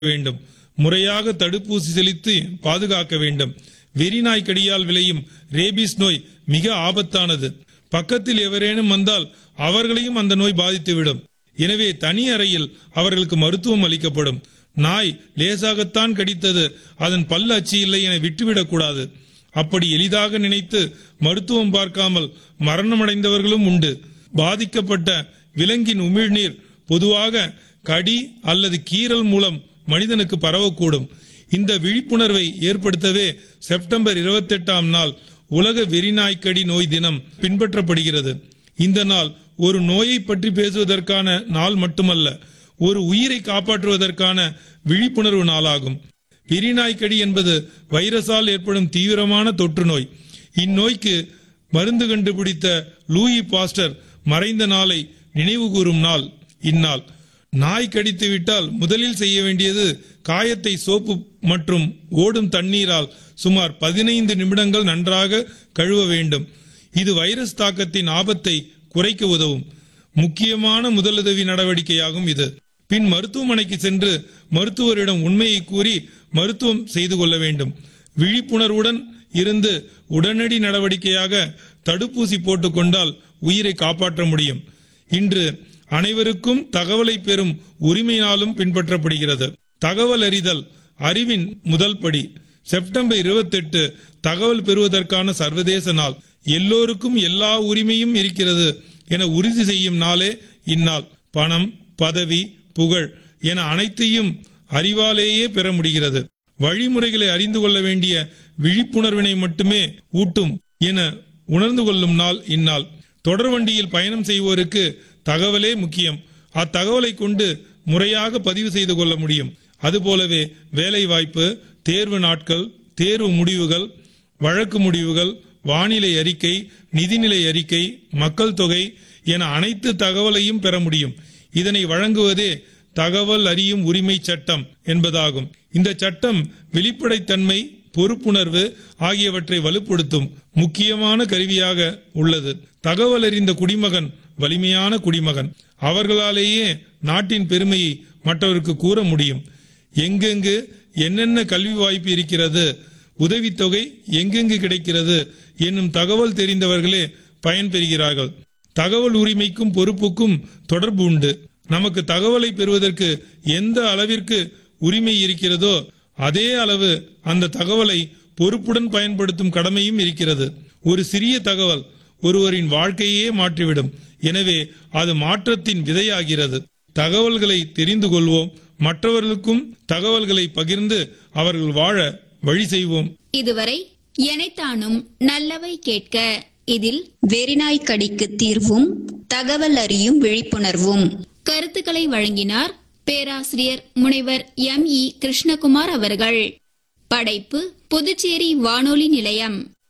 வேண்டும் முறையாக தடுப்பூசி செலுத்தி பாதுகாக்க வேண்டும் வெறிநாய் கடியால் விளையும் ரேபிஸ் நோய் மிக ஆபத்தானது பக்கத்தில் எவரேனும் வந்தால் அவர்களையும் அந்த நோய் பாதித்துவிடும் எனவே தனி அறையில் அவர்களுக்கு மருத்துவம் அளிக்கப்படும் நாய் லேசாகத்தான் கடித்தது அதன் பல் அச்சு இல்லை என விட்டுவிடக் கூடாது அப்படி எளிதாக நினைத்து மருத்துவம் பார்க்காமல் மரணமடைந்தவர்களும் உண்டு பாதிக்கப்பட்ட விலங்கின் உமிழ்நீர் பொதுவாக கடி அல்லது கீறல் மூலம் மனிதனுக்கு பரவக்கூடும் இந்த விழிப்புணர்வை ஏற்படுத்தவே செப்டம்பர் 28ஆம் நாள் உலக வெறிநாய்க்கடி நோய் தினம் பின்பற்றப்படுகிறது இந்த நாள் ஒரு நோயை பற்றி பேசுவதற்கான நாள் மட்டுமல்ல ஒரு உயிரை காப்பாற்றுவதற்கான விழிப்புணர்வு நாளாகும் வெறிநாய்க்கடி என்பது வைரஸால் ஏற்படும் தீவிரமான தொற்று நோய் இந்நோய்க்கு மருந்து கண்டுபிடித்த லூயி பாஸ்டர் மறைந்த நாளை நினைவு கூறும் நாள் இந்நாள் நாய் கடித்து விட்டால் முதலில் செய்ய வேண்டியது காயத்தை சோப்பு மற்றும் ஓடும் தண்ணீரால் சுமார் பதினைந்து நிமிடங்கள் நன்றாக கழுவ வேண்டும் இது வைரஸ் தாக்கத்தின் ஆபத்தை குறைக்க உதவும் முக்கியமான முதலுதவி நடவடிக்கையாகும் இது பின் மருத்துவமனைக்கு சென்று மருத்துவரிடம் உண்மையை கூறி மருத்துவம் செய்து கொள்ள வேண்டும் விழிப்புணர்வுடன் இருந்து உடனடி நடவடிக்கையாக தடுப்பூசி போட்டுக்கொண்டால் உயிரை காப்பாற்ற முடியும் இன்று அனைவருக்கும் தகவலை பெறும் உரிமை நாளும் பின்பற்றப்படுகிறது தகவல் அறிதல் அறிவின் முதல் படி செப்டம்பர் 28 தகவல் பெறுவதற்கான சர்வதேச நாள் எல்லோருக்கும் எல்லா உரிமையும் இருக்கிறது என உறுதி செய்யும் நாளே இந்நாள் பணம் பதவி புகழ் என அனைத்தையும் அறிவாலேயே பெற முடிகிறது வழிமுறைகளை அறிந்து கொள்ள வேண்டிய விழிப்புணர்வினை மட்டுமே ஊட்டும் என உணர்ந்து கொள்ளும் நாள் இந்நாள் தொடர்வண்டியில் பயணம் செய்வோருக்கு தகவலே முக்கியம் அத்தகவலை கொண்டு முறையாக பதிவு செய்து கொள்ள முடியும் அதுபோலவே வேலை வாய்ப்பு தேர்வு நாட்கள் தேர்வு முடிவுகள் வழக்கு முடிவுகள் வானிலை அறிக்கை நிதிநிலை அறிக்கை மக்கள் தொகை என அனைத்து தகவலையும் பெற முடியும் இதனை வழங்குவதே தகவல் அறியும் உரிமை சட்டம் என்பதாகும் இந்த சட்டம் வெளிப்படைத்தன்மை பொறுப்புணர்வு ஆகியவற்றை வலுப்படுத்தும் முக்கியமான கருவியாக உள்ளது தகவல் அறிந்த குடிமகன் வலிமையான குடிமகன் அவர்களாலேயே நாட்டின் பெருமையை மற்றவருக்கு கூற முடியும் எங்கெங்கு என்னென்ன கல்வி வாய்ப்பு இருக்கிறது உதவித்தொகை எங்கெங்கு கிடைக்கிறது என்னும் தகவல் தெரிந்தவர்களே பயன்பெறுகிறார்கள் தகவல் உரிமைக்கும் பொறுப்புக்கும் தொடர்பு உண்டு நமக்கு தகவலை பெறுவதற்கு எந்த அளவிற்கு உரிமை இருக்கிறதோ அதே அளவு அந்த தகவலை பொறுப்புடன் பயன்படுத்தும் கடமையும் இருக்கிறது ஒரு சிறிய தகவல் ஒருவரின் வாழ்க்கையே மாற்றிவிடும் எனவே அது மாற்றத்தின் விதையாகிறது தகவல்களை தெரிந்து கொள்வோம் மற்றவர்களுக்கும் தகவல்களை பகிர்ந்து அவர்கள் வாழ வழி செய்வோம் இதுவரை எனைத்தானும் நல்லவை கேட்க இதில் வெறிநாய் கடிக்கு தீர்வும் தகவல் அறியும் விழிப்புணர்வும் கருத்துக்களை வழங்கினார் பேராசிரியர் முனைவர் எம் இ கிருஷ்ணகுமார் அவர்கள் படைப்பு புதுச்சேரி வானொலி நிலையம்